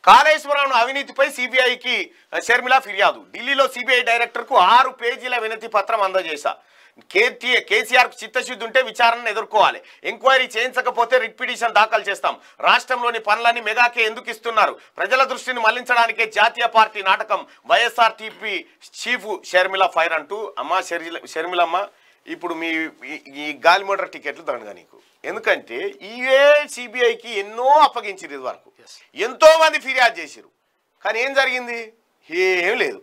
కాళేశ్వరం అవినీతిపై సిబిఐకి షర్మిల ఫిర్యాదు ఢిల్లీలో సిబిఐ డైరెక్టర్కు ఆరు పేజీల వినతి పత్రం అందజేశా కేటీ కేసీఆర్ చిత్తశుద్ధి ఉంటే విచారణను ఎదుర్కోవాలి ఎంక్వైరీ చేయించకపోతే రిట్ పిటిషన్ దాఖలు చేస్తాం రాష్ట్రంలోని పనులన్నీ మెగాకే ఎందుకు ఇస్తున్నారు ప్రజల దృష్టిని మళ్లించడానికే జాతీయ పార్టీ నాటకం వైఎస్ఆర్టీపీ చీఫ్ షర్మిల ఫైర్ అంటూ అమ్మ షర్మిల షర్మిలమ్మ ఇప్పుడు మీ ఈ- ఈ గాలి మోటార్ టికెట్లు దండగా నీకు ఎందుకంటే ఇవే సిబిఐకి ఎన్నో అప్పగించారు ఇది వరకు ఎంతో మంది ఫిర్యాదు చేసిరు కానీ ఏం జరిగింది ఏం లేదు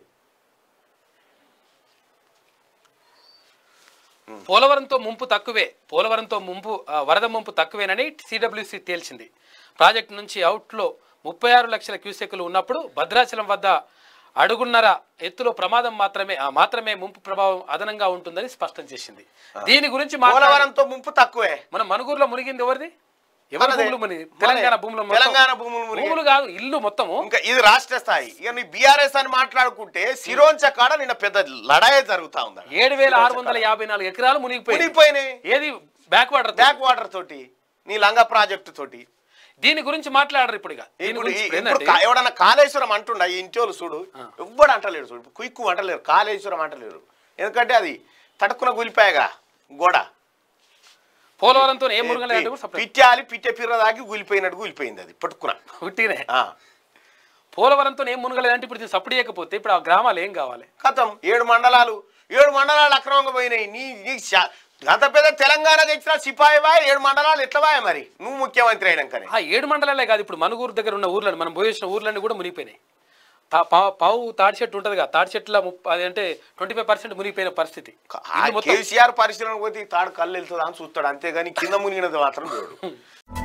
పోలవరంతో ముంపు తక్కువే పోలవరంతో ముంపు ఆ, వరద ముంపు తక్కువేనని సిడబ్ల్యూసి తేల్చింది ప్రాజెక్టు నుంచి అవుట్లో ముప్పై ఆరు లక్షల క్యూసెక్కులు ఉన్నప్పుడు భద్రాచలం వద్ద అడుగున్నర ఎత్తులో ప్రమాదం మాత్రమే ఆ, మాత్రమే ముంపు ప్రభావం అదనంగా ఉంటుందని స్పష్టం చేసింది దీని గురించి మాట్లాడ పోలవరంతో ముంపు తక్కువే మన మనుగూరులో మునిగింది ఎవరిది ఎవరి మనదే. భూములు ముని మనదే. తెలంగాణ భూములు మొత్తం. తెలంగాణ భూములు మునిగాయి. భూములు కాదు ఇల్లు మొత్తము ఇంకా ఇది రాష్ట్ర స్థాయి ఇక నీ బీఆర్ఎస్ అని మాట్లాడుకుంటే సిరోంచ కాడ నిన్న పెద్ద లడాయే జరుగుతా ఉంది ఏడు వేల ఆరు వందల యాభై నాలుగు ఎకరాలు మునిగిపోయి మునిగిపోయినాయి ఏది బ్యాక్ వాటర్ బ్యాక్ వాటర్ తోటి నీ లంగా ప్రాజెక్టు తోటి దీని గురించి మాట్లాడరు ఇప్పుడు ఇక దీని ఇప్పుడు గురించి ఈ- ఇప్పుడు ఇప్పుడు ఏంటంటే కా- ఎవడన్నా కాళేశ్వరం అంటుండ ఈ ఇంటోళ్ళు చూడు ఎవ్వడు అంటలేడు చూడు కుయిక్కు అంటలేరు కాళేశ్వరం అంటలేరు ఎందుకంటే అది తడుక్కున గులిపాయగా గోడ పోలవరంతో ఏం మునగలేదు పిట్టాలి పిట్టె పిర్ర దాకి గులిపోయినట్టు గులిపోయింది అది పట్టుకున్న పుట్టినే ఆ. పోలవరంతో ఏం మునగలేదంటే ఇప్పుడు ఇది సప్పుడు చేయకపోతే ఇప్పుడు ఆ గ్రామాలు ఏం కావాలి కథం ఏడు మండలాలు ఏడు మండలాలు అక్రమంగా పోయినాయి నీ నీ శా- గత పెద్ద తెలంగాణ తెచ్చిన సిపాయివా ఏడు మండలాలు ఎట్లవాయ మరి నువ్వు ముఖ్యమంత్రి అయినాకనే ఆ ఏడు మండలాలే కాదు ఇప్పుడు మనుగూరు దగ్గర ఉన్న ఊర్లను మనం పోయేసిన ఊర్లన్నీ కూడా మునిగిపోయినాయి తా- పా- పావు తాడి చెట్టు ఉంటుంది కదా తాడి చెట్టులో ముప్ప అదంటే ట్వంటీ ఫైవ్ పర్సెంట్ మునిగిపోయిన పరిస్థితి ఆ ఇల్లు మొత్తం కేసీఆర్ పరిశీలన పోతే ఈ తాడు కళ్ళు వెళ్తుందా అని చూస్తాడు అంతేగాని కింద మునిగినది మాత్రం చూడు